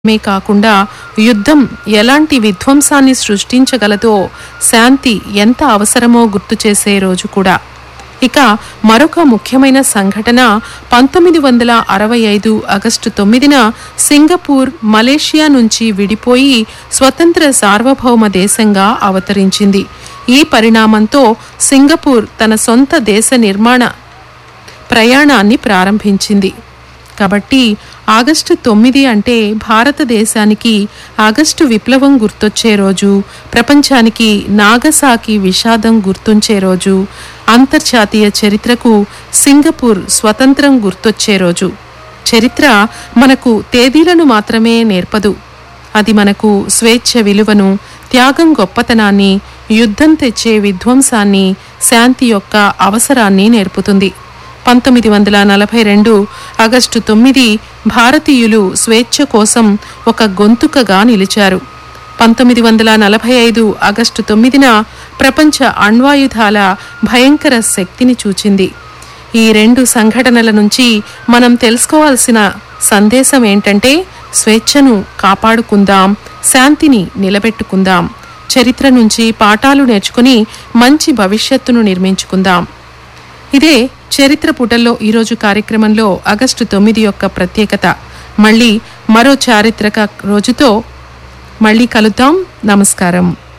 మే కాకుండా యుద్ధం ఎలాంటి విధ్వంసాన్ని సృష్టించగలదో శాంతి ఎంత అవసరమో గుర్తు చేసే రోజు కూడా ఇక మరొక ముఖ్యమైన సంఘటన పంతొమ్మిది వందల అరవై ఐదు ఆగస్టు తొమ్మిదిన సింగపూర్ మలేషియా నుంచి విడిపోయి స్వతంత్ర సార్వభౌమ దేశంగా అవతరించింది ఈ పరిణామంతో సింగపూర్ తన సొంత దేశ నిర్మాణ ప్రయాణాన్ని ప్రారంభించింది కాబట్టి ఆగస్టు తొమ్మిది అంటే భారతదేశానికి ఆగస్టు విప్లవం గుర్తొచ్చే రోజు ప్రపంచానికి నాగసాకి విషాదం గుర్తుంచే రోజు అంతర్జాతీయ చరిత్రకు సింగపూర్ స్వతంత్రం గుర్తొచ్చే రోజు చరిత్ర మనకు తేదీలను మాత్రమే నేర్పదు అది మనకు స్వేచ్ఛ విలువను త్యాగం గొప్పతనాన్ని యుద్ధం తెచ్చే విధ్వంసాన్ని శాంతి యొక్క అవసరాన్ని నేర్పుతుంది పంతొమ్మిది వందల నలభై రెండు ఆగస్టు తొమ్మిది భారతీయులు స్వేచ్ఛ కోసం ఒక గొంతుకగా నిలిచారు పంతొమ్మిది వందల నలభై ఐదు ఆగస్టు తొమ్మిదిన ప్రపంచ అణ్వాయుధాల భయంకర శక్తిని చూచింది ఈ రెండు సంఘటనల నుంచి మనం తెలుసుకోవాల్సిన సందేశం ఏంటంటే స్వేచ్ఛను కాపాడుకుందాం శాంతిని నిలబెట్టుకుందాం చరిత్ర నుంచి పాఠాలు నేర్చుకుని మంచి భవిష్యత్తును నిర్మించుకుందాం ఇదే చరిత్ర పుటల్లో ఈరోజు కార్యక్రమంలో ఆగస్టు తొమ్మిది యొక్క ప్రత్యేకత మళ్ళీ మరో చారిత్రక రోజుతో మళ్ళీ కలుద్దాం నమస్కారం